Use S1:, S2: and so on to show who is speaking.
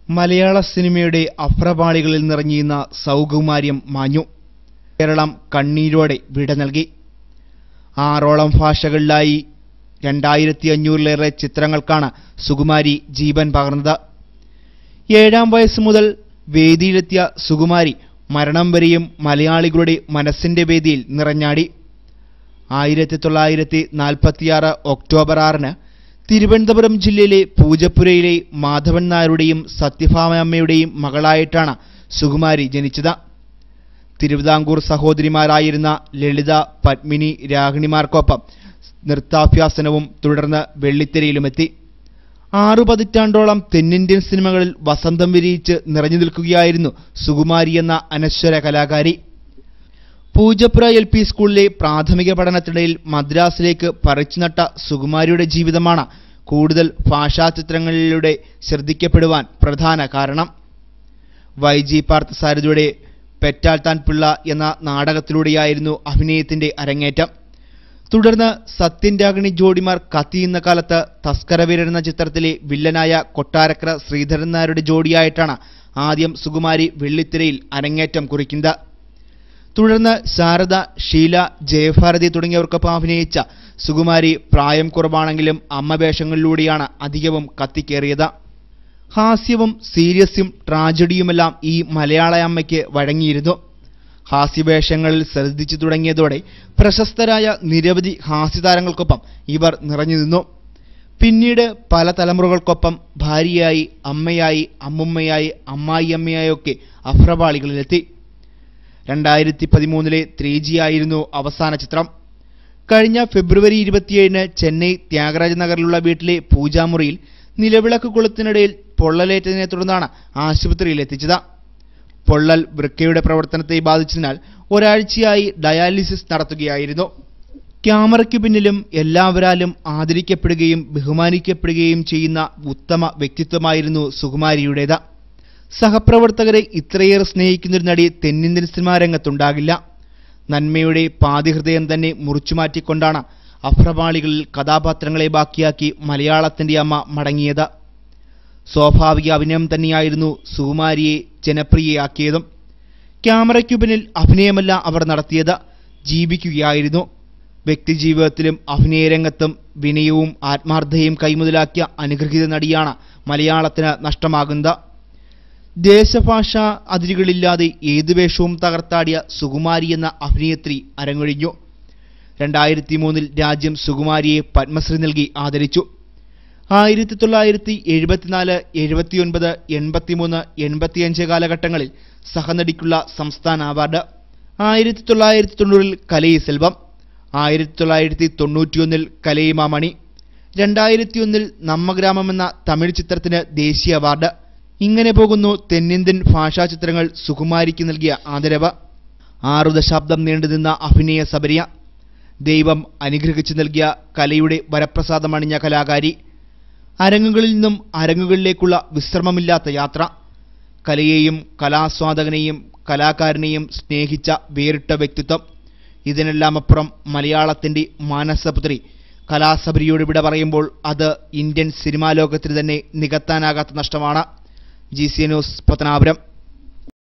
S1: മലയാള സിനിമയുടെ അഫ്രപാളികളിൽ നിറഞ്ഞിരുന്ന സൗകുമാര്യം മാഞ്ഞു കേരളം കണ്ണീരോടെ വിട നൽകി ആറോളം ഭാഷകളിലായി രണ്ടായിരത്തി അഞ്ഞൂറിലേറെ ചിത്രങ്ങൾക്കാണ് സുകുമാരി ജീവൻ പകർന്നത് ഏഴാം വയസ്സ് മുതൽ വേദിയിലെത്തിയ സുകുമാരി മരണം വരെയും മലയാളികളുടെ മനസ്സിന്റെ വേദിയിൽ നിറഞ്ഞാടി ആയിരത്തി തൊള്ളായിരത്തി നാൽപ്പത്തിയാറ് ഒക്ടോബർ ആറിന് തിരുവനന്തപുരം ജില്ലയിലെ പൂജപ്പുരയിലെ മാധവൻ നായരുടെയും സത്യഭാമയമ്മയുടെയും മകളായിട്ടാണ് സുകുമാരി ജനിച്ചത് തിരുവിതാംകൂർ സഹോദരിമാരായിരുന്ന ലളിത പത്മിനി രാഗിണിമാർക്കൊപ്പം നൃത്താഭ്യാസനവും തുടർന്ന് വെള്ളിത്തിരയിലുമെത്തി ആറു പതിറ്റാണ്ടോളം തെന്നിന്ത്യൻ സിനിമകളിൽ വസന്തം വിരിയിച്ച് നിറഞ്ഞു നിൽക്കുകയായിരുന്നു സുകുമാരി എന്ന അനശ്വര കലാകാരി പൂജപ്പുര എൽ പി സ്കൂളിലെ പ്രാഥമിക പഠനത്തിനിടയിൽ മദ്രാസിലേക്ക് പറിച്ചുനട്ട സുകുമാരിയുടെ ജീവിതമാണ് കൂടുതൽ ഭാഷാചിത്രങ്ങളിലൂടെ ശ്രദ്ധിക്കപ്പെടുവാൻ പ്രധാന കാരണം വൈജി പാർത്ഥസാരഥിയുടെ പെറ്റാൽ താൻ പിള്ള എന്ന നാടകത്തിലൂടെയായിരുന്നു അഭിനയത്തിന്റെ അരങ്ങേറ്റം തുടർന്ന് സത്യൻ രാഗിണി ജോഡിമാർ കത്തിയുന്ന കാലത്ത് തസ്കരവീരൻ എന്ന ചിത്രത്തിലെ വില്ലനായ കൊട്ടാരക്കര ശ്രീധരൻ നായരുടെ ജോഡിയായിട്ടാണ് ആദ്യം സുകുമാരി വെള്ളിത്തിരയിൽ അരങ്ങേറ്റം കുറിക്കുന്നത് തുടർന്ന് ശാരദ ഷീല ജയഭാരതി തുടങ്ങിയവർക്കൊപ്പം അഭിനയിച്ച സുകുമാരി പ്രായം കുറവാണെങ്കിലും അമ്മ വേഷങ്ങളിലൂടെയാണ് അധികവും കത്തിക്കേറിയത് ഹാസ്യവും സീരിയസും ട്രാജഡിയുമെല്ലാം ഈ മലയാള അമ്മയ്ക്ക് വഴങ്ങിയിരുന്നു ഹാസ്യവേഷങ്ങളിൽ ശ്രദ്ധിച്ചു തുടങ്ങിയതോടെ പ്രശസ്തരായ നിരവധി ഹാസ്യതാരങ്ങൾക്കൊപ്പം ഇവർ നിറഞ്ഞു നിന്നു പിന്നീട് പല തലമുറകൾക്കൊപ്പം ഭാര്യയായി അമ്മയായി അമ്മുമ്മയായി അമ്മായിയമ്മയായൊക്കെ അഫ്രപാളികളിലെത്തി രണ്ടായിരത്തി പതിമൂന്നിലെ ത്രീ ജി ആയിരുന്നു അവസാന ചിത്രം കഴിഞ്ഞ ഫെബ്രുവരി ഇരുപത്തിയേഴിന് ചെന്നൈ ത്യാഗരാജ നഗറിലുള്ള വീട്ടിലെ പൂജാമുറിയിൽ നിലവിളക്ക് കൊളുത്തിനിടയിൽ പൊള്ളലേറ്റതിനെ തുടർന്നാണ് ആശുപത്രിയിൽ എത്തിച്ചത് പൊള്ളൽ വൃക്കയുടെ പ്രവർത്തനത്തെ ബാധിച്ചതിനാൽ ഒരാഴ്ചയായി ഡയാലിസിസ് നടത്തുകയായിരുന്നു ക്യാമറയ്ക്ക് പിന്നിലും എല്ലാവരാലും ആദരിക്കപ്പെടുകയും ബഹുമാനിക്കപ്പെടുകയും ചെയ്യുന്ന ഉത്തമ വ്യക്തിത്വമായിരുന്നു സുകുമാരിയുടേത് സഹപ്രവർത്തകരെ ഇത്രയേറെ സ്നേഹിക്കുന്നൊരു നടി തെന്നിന്ത്യൻ സിനിമാ രംഗത്തുണ്ടാകില്ല നന്മയുടെ പാതിഹൃദയം തന്നെ മുറിച്ചുമാറ്റിക്കൊണ്ടാണ് അഫ്രപാളികളിൽ കഥാപാത്രങ്ങളെ ബാക്കിയാക്കി മലയാളത്തിന്റെ അമ്മ മടങ്ങിയത് സ്വാഭാവിക അഭിനയം തന്നെയായിരുന്നു സുകുമാരിയെ ജനപ്രിയയാക്കിയതും ക്യാമറയ്ക്കു പിന്നിൽ അഭിനയമല്ല അവർ നടത്തിയത് ജീവിക്കുകയായിരുന്നു വ്യക്തിജീവിതത്തിലും അഭിനയരംഗത്തും വിനയവും ആത്മാർത്ഥതയും കൈമുതലാക്കിയ അനുഗ്രഹീത നടിയാണ് മലയാളത്തിന് നഷ്ടമാകുന്നത് ദേശഭാഷ അതിരുകളില്ലാതെ ഏതു വേഷവും തകർത്താടിയ സുകുമാരി എന്ന അഭിനേത്രി അരങ്ങൊഴിഞ്ഞു രണ്ടായിരത്തി മൂന്നിൽ രാജ്യം സുകുമാരിയെ പത്മശ്രീ നൽകി ആദരിച്ചു ആയിരത്തി തൊള്ളായിരത്തി എഴുപത്തിനാല് എഴുപത്തിയൊൻപത് എൺപത്തിമൂന്ന് എൺപത്തിയഞ്ച് കാലഘട്ടങ്ങളിൽ സഹനടിക്കുള്ള സംസ്ഥാന അവാർഡ് ആയിരത്തി തൊള്ളായിരത്തി തൊണ്ണൂറിൽ കലയി സെൽവം ആയിരത്തി തൊള്ളായിരത്തി തൊണ്ണൂറ്റിയൊന്നിൽ കലയിമാമണി രണ്ടായിരത്തി ഒന്നിൽ നമ്മഗ്രാമം എന്ന തമിഴ് ചിത്രത്തിന് ദേശീയ അവാർഡ് ഇങ്ങനെ പോകുന്നു തെന്നിന്ത്യൻ ഭാഷാ ചിത്രങ്ങൾ സുകുമാരിക്ക് നൽകിയ ആദരവ് ആറു ദശാബ്ദം നീണ്ടുനിന്ന അഭിനയ സബരിയ ദൈവം അനുഗ്രഹിച്ചു നൽകിയ കലയുടെ വരപ്രസാദമണിഞ്ഞ കലാകാരി അരങ്ങുകളിൽ നിന്നും അരങ്ങുകളിലേക്കുള്ള വിശ്രമമില്ലാത്ത യാത്ര കലയെയും കലാസ്വാദകനെയും കലാകാരനെയും സ്നേഹിച്ച വേറിട്ട വ്യക്തിത്വം ഇതിനെല്ലാം അപ്പുറം മലയാളത്തിൻ്റെ മാനസപുത്രി കലാസബരിയോട് വിട പറയുമ്പോൾ അത് ഇന്ത്യൻ സിനിമാ ലോകത്തിന് തന്നെ നികത്താനാകാത്ത നഷ്ടമാണ് ജി സി ന്യൂസ് പത്തനാപുരം